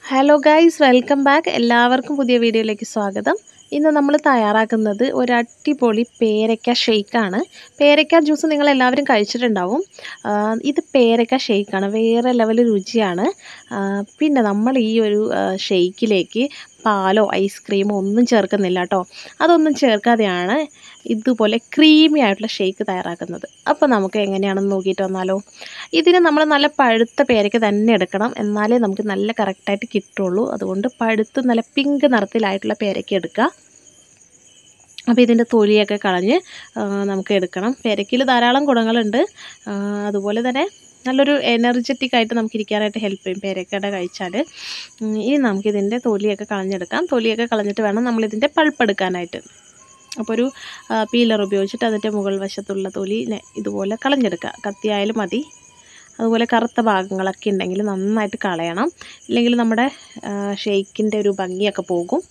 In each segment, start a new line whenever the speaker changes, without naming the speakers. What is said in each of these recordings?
hello guys welcome back എല്ലാവർക്കും പുതിയ വീഡിയോയിലേക്ക് സ്വാഗതം ഇന്ന് നമ്മൾ തയ്യാറാക്കുന്നത് ഒരു അടിപൊളി പേരയ്ക്ക ഷെയ്ക്കാണ് പേരയ്ക്ക ജ്യൂസ് നിങ്ങൾ എല്ലാവരും കഴിച്ചിട്ടുണ്ടാവും ആ, ഇത് പേരയ്ക്ക ഷെയ്ക്കാണ് വേറെ ലെവൽ രുചിയാണ് ആ, പിന്നെ നമ്മൾ ഈ ഒരു ആ, ഷെയ്ക്കിലേക്ക് പാലോ ഐസ്ക്രീമോ ഒന്നും ചേർക്കുന്നില്ല കേട്ടോ അതൊന്നും ചേർക്കാതെയാണ് ഇതുപോലെ ക്രീമി ആയിട്ടുള്ള ഷെയ്ക്ക് തയ്യാറാക്കുന്നത് അപ്പോൾ നമുക്ക് എങ്ങനെയാണെന്ന് നോക്കിയിട്ട് വന്നാലോ ഇതിന് നമ്മൾ നല്ല പഴുത്ത പേരയ്ക്ക തന്നെ എടുക്കണം എന്നാലേ നമുക്ക് നല്ല കറക്റ്റായിട്ട് കിട്ടുള്ളൂ അതുകൊണ്ട് പഴുത്ത് നല്ല പിങ്ക് നിറത്തിലായിട്ടുള്ള പേരയ്ക്ക എടുക്കുക അപ്പോൾ ഇതിൻ്റെ തൊലിയൊക്കെ കളഞ്ഞ് ആ, നമുക്ക് എടുക്കണം പേരയ്ക്കയിൽ ധാരാളം ഗുണങ്ങളുണ്ട് ആ, അതുപോലെ തന്നെ നല്ലൊരു എനർജറ്റിക് ആയിട്ട് നമുക്ക് ഇരിക്കാനായിട്ട് ഹെൽപ്പ് ചെയ്യും പേരയ്ക്കയുടെ കഴിച്ചാൽ ഉം, ഇനി നമുക്കിതിൻ്റെ തൊലിയൊക്കെ കളഞ്ഞെടുക്കാം തൊലിയൊക്കെ കളഞ്ഞിട്ട് വേണം നമ്മളിതിൻ്റെ പൾപ്പ് എടുക്കാനായിട്ട് അപ്പോൾ ഒരു പീലർ ഉപയോഗിച്ചിട്ട് അതിൻ്റെ മുകൾ വശത്തുള്ള തൊലി നെ- ഇതുപോലെ കളഞ്ഞെടുക്കുക കത്തിയായാലും മതി അതുപോലെ കറുത്ത ഭാഗങ്ങളൊക്കെ ഉണ്ടെങ്കിൽ നന്നായിട്ട് കളയണം ഇല്ലെങ്കിൽ നമ്മുടെ ഷെയ്ക്കിൻ്റെ ഒരു ഭംഗിയൊക്കെ പോകും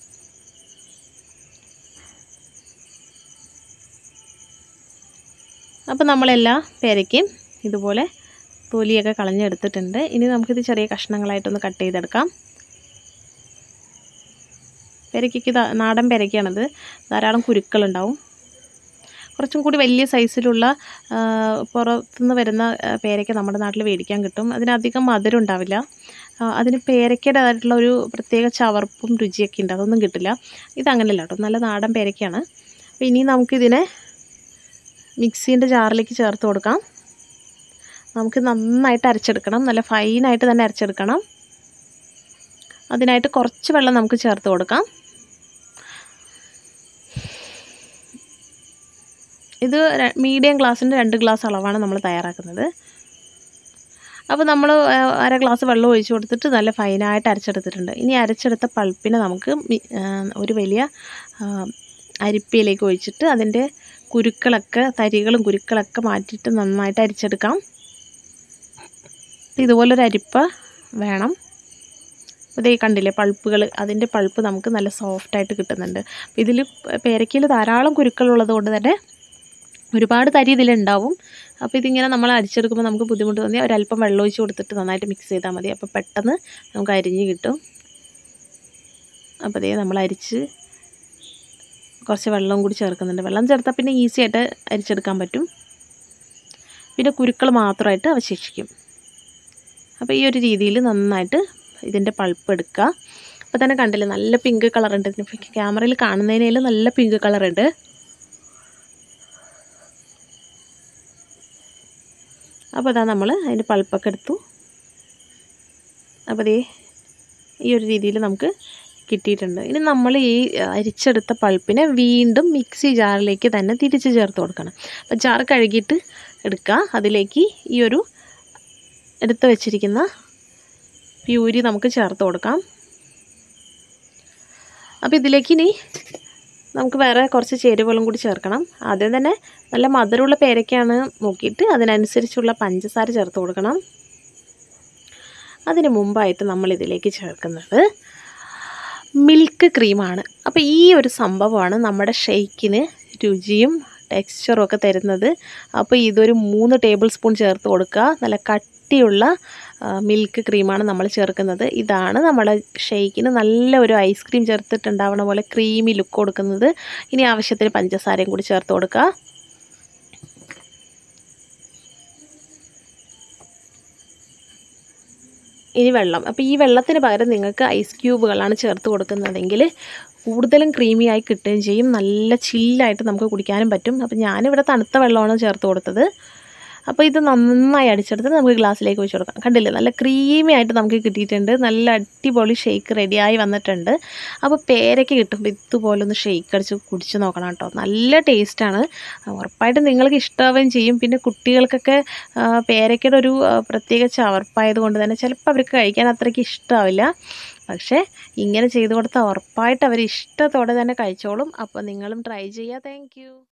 അപ്പോൾ നമ്മളെല്ലാ പേരയ്ക്കും ഇതുപോലെ തൊലിയൊക്കെ കളഞ്ഞെടുത്തിട്ടുണ്ട് ഇനി നമുക്കിത് ചെറിയ കഷ്ണങ്ങളായിട്ടൊന്ന് കട്ട് ചെയ്തെടുക്കാം പെരയ്ക്ക് നാടൻ പെരയ്ക്കാണിത് ധാരാളം കുരുക്കളുണ്ടാവും കുറച്ചും കൂടി വലിയ സൈസിലുള്ള ആ, പുറത്തുനിന്ന് വരുന്ന ആ, പേരയ്ക്ക നമ്മുടെ നാട്ടിൽ മേടിക്കാൻ കിട്ടും അതിനധികം മധുരം ഉണ്ടാവില്ല ആ, അതിന് പേരയ്ക്കയുടേതായിട്ടുള്ള ഒരു പ്രത്യേക ചവർപ്പും രുചിയൊക്കെ ഉണ്ട് അതൊന്നും കിട്ടില്ല ഇതങ്ങനെയല്ല കേട്ടോ നല്ല നാടൻ പേരയ്ക്കാണ് അപ്പോൾ ഇനി നമുക്കിതിനെ മിക്സീൻ്റെ ജാറിലേക്ക് ചേർത്ത് കൊടുക്കാം നമുക്ക് നന്നായിട്ട് അരച്ചെടുക്കണം നല്ല ഫൈനായിട്ട് തന്നെ അരച്ചെടുക്കണം അതിനായിട്ട് കുറച്ച് വെള്ളം നമുക്ക് ചേർത്ത് കൊടുക്കാം ഇത് മീഡിയം ഗ്ലാസിൻ്റെ രണ്ട് ഗ്ലാസ് അളവാണ് നമ്മൾ തയ്യാറാക്കുന്നത് അപ്പോൾ നമ്മൾ അര ഗ്ലാസ് വെള്ളം ഒഴിച്ച് കൊടുത്തിട്ട് നല്ല ഫൈനായിട്ട് അരച്ചെടുത്തിട്ടുണ്ട് ഇനി അരച്ചെടുത്ത പൾപ്പിനെ നമുക്ക് മി- ആ, ഒരു വലിയ ആ, അരിപ്പയിലേക്ക് ഒഴിച്ചിട്ട് അതിൻ്റെ കുരുക്കളൊക്കെ തരികളും കുരുക്കളൊക്കെ മാറ്റിയിട്ട് നന്നായിട്ട് അരിച്ചെടുക്കാം ഇതുപോലൊരു അരിപ്പ വേണം ഇതേ കണ്ടില്ലേ പൾപ്പുകൾ അതിൻ്റെ പൾപ്പ് നമുക്ക് നല്ല സോഫ്റ്റായിട്ട് കിട്ടുന്നുണ്ട് അപ്പോൾ ഇതിൽ പേരയ്ക്കയിൽ ധാരാളം കുരുക്കളുള്ളത് കൊണ്ട് തന്നെ ഒരുപാട് തരി ഇതിലുണ്ടാവും അപ്പോൾ ഇതിങ്ങനെ നമ്മൾ അരിച്ചെടുക്കുമ്പോൾ നമുക്ക് ബുദ്ധിമുട്ട് തോന്നിയാൽ ഒരല്പം വെള്ളം ഒഴിച്ച് കൊടുത്തിട്ട് നന്നായിട്ട് മിക്സ് ചെയ്താൽ മതി അപ്പോൾ പെട്ടെന്ന് നമുക്ക് അരിഞ്ഞ് കിട്ടും അപ്പോൾ അതേ നമ്മൾ അരിച്ച് കുറച്ച് വെള്ളം കൂടി ചേർക്കുന്നുണ്ട് വെള്ളം ചേർത്താൽ പിന്നെ ഈസി ആയിട്ട് അരിച്ചെടുക്കാൻ പറ്റും പിന്നെ കുരുക്കൾ മാത്രമായിട്ട് അവശേഷിക്കും അപ്പോൾ ഈ ഒരു രീതിയിൽ നന്നായിട്ട് ഇതിൻ്റെ പൾപ്പ് എടുക്കുക അപ്പോൾ തന്നെ കണ്ടില്ലേ നല്ല പിങ്ക് കളറുണ്ട് ഇതിന് ക്യാമറയിൽ കാണുന്നതിനേലും നല്ല പിങ്ക് കളറുണ്ട് അപ്പോൾ അതാ നമ്മൾ അതിൻ്റെ പൾപ്പൊക്കെ എടുത്തു അപ്പോൾ ദേ ഈ ഒരു രീതിയിൽ നമുക്ക് കിട്ടിയിട്ടുണ്ട് ഇനി നമ്മൾ ഈ അരിച്ചെടുത്ത പൾപ്പിനെ വീണ്ടും മിക്സി ജാറിലേക്ക് തന്നെ തിരിച്ച് ചേർത്ത് കൊടുക്കണം അപ്പോൾ ജാർ കഴുകിയിട്ട് എടുക്കുക അതിലേക്ക് ഈ ഒരു എടുത്ത് വെച്ചിരിക്കുന്ന പ്യൂരി നമുക്ക് ചേർത്ത് കൊടുക്കാം അപ്പോൾ ഇതിലേക്ക് ഇനി നമുക്ക് വേറെ കുറച്ച് ചേരുവകളും കൂടി ചേർക്കണം ആദ്യം തന്നെ നല്ല മധുരമുള്ള പേരയ്ക്കാണ് നോക്കിയിട്ട് അതിനനുസരിച്ചുള്ള പഞ്ചസാര ചേർത്ത് കൊടുക്കണം അതിന് മുമ്പായിട്ട് നമ്മൾ ഇതിലേക്ക് ചേർക്കുന്നത് മിൽക്ക് ക്രീമാണ് അപ്പോൾ ഈ ഒരു സംഭവമാണ് നമ്മുടെ ഷെയ്ക്കിന് രുചിയും ടെക്സ്ചറും ഒക്കെ തരുന്നത് അപ്പോൾ ഇതൊരു മൂന്ന് ടേബിൾ സ്പൂൺ ചേർത്ത് കൊടുക്കുക നല്ല കട്ടിയുള്ള മിൽക്ക് ക്രീമാണ് നമ്മൾ ചേർക്കുന്നത് ഇതാണ് നമ്മുടെ ഷെയ്ക്കിന് നല്ല ഒരു ഐസ്ക്രീം ചേർത്തിട്ടുണ്ടാവണ പോലെ ക്രീമി ലുക്ക് കൊടുക്കുന്നത് ഇനി ആവശ്യത്തിന് പഞ്ചസാരയും കൂടി ചേർത്ത് കൊടുക്കുക ഇനി വെള്ളം അപ്പോൾ ഈ വെള്ളത്തിന് പകരം നിങ്ങൾക്ക് ഐസ് ക്യൂബുകളാണ് ചേർത്ത് കൊടുക്കുന്നതെങ്കിൽ കൂടുതലും ക്രീമി ആയി കിട്ടുകയും ചെയ്യും നല്ല ചില്ലായിട്ട് നമുക്ക് കുടിക്കാനും പറ്റും അപ്പോൾ ഞാനിവിടെ തണുത്ത വെള്ളമാണ് ചേർത്ത് കൊടുത്തത് അപ്പോൾ ഇത് നന്നായി അടിച്ചെടുത്ത് നമുക്ക് ഗ്ലാസ്സിലേക്ക് ഒഴിച്ച് കൊടുക്കാം കണ്ടില്ലേ നല്ല ക്രീമി ആയിട്ട് നമുക്ക് കിട്ടിയിട്ടുണ്ട് നല്ല അടിപൊളി ഷേക്ക് റെഡിയായി വന്നിട്ടുണ്ട് അപ്പോൾ പേരയ്ക്ക് കിട്ടുമ്പോൾ ഇതുപോലെ ഒന്ന് ഷേക്ക് അടിച്ച് കുടിച്ച് നോക്കണം കേട്ടോ നല്ല ടേസ്റ്റാണ് ഉറപ്പായിട്ടും നിങ്ങൾക്ക് ഇഷ്ടമാവുകയും ചെയ്യും പിന്നെ കുട്ടികൾക്കൊക്കെ ആ, പേരയ്ക്കയുടെ ഒരു ആ, പ്രത്യേക ചവർപ്പായത് കൊണ്ട് തന്നെ ചിലപ്പോൾ അവർക്ക് കഴിക്കാൻ അത്രയ്ക്ക് ഇഷ്ടമാവില്ല പക്ഷേ ഇങ്ങനെ ചെയ്ത് കൊടുത്താൽ ഉറപ്പായിട്ട് അവർ ഇഷ്ടത്തോടെ തന്നെ കഴിച്ചോളും അപ്പോൾ നിങ്ങളും ട്രൈ ചെയ്യുക താങ്ക്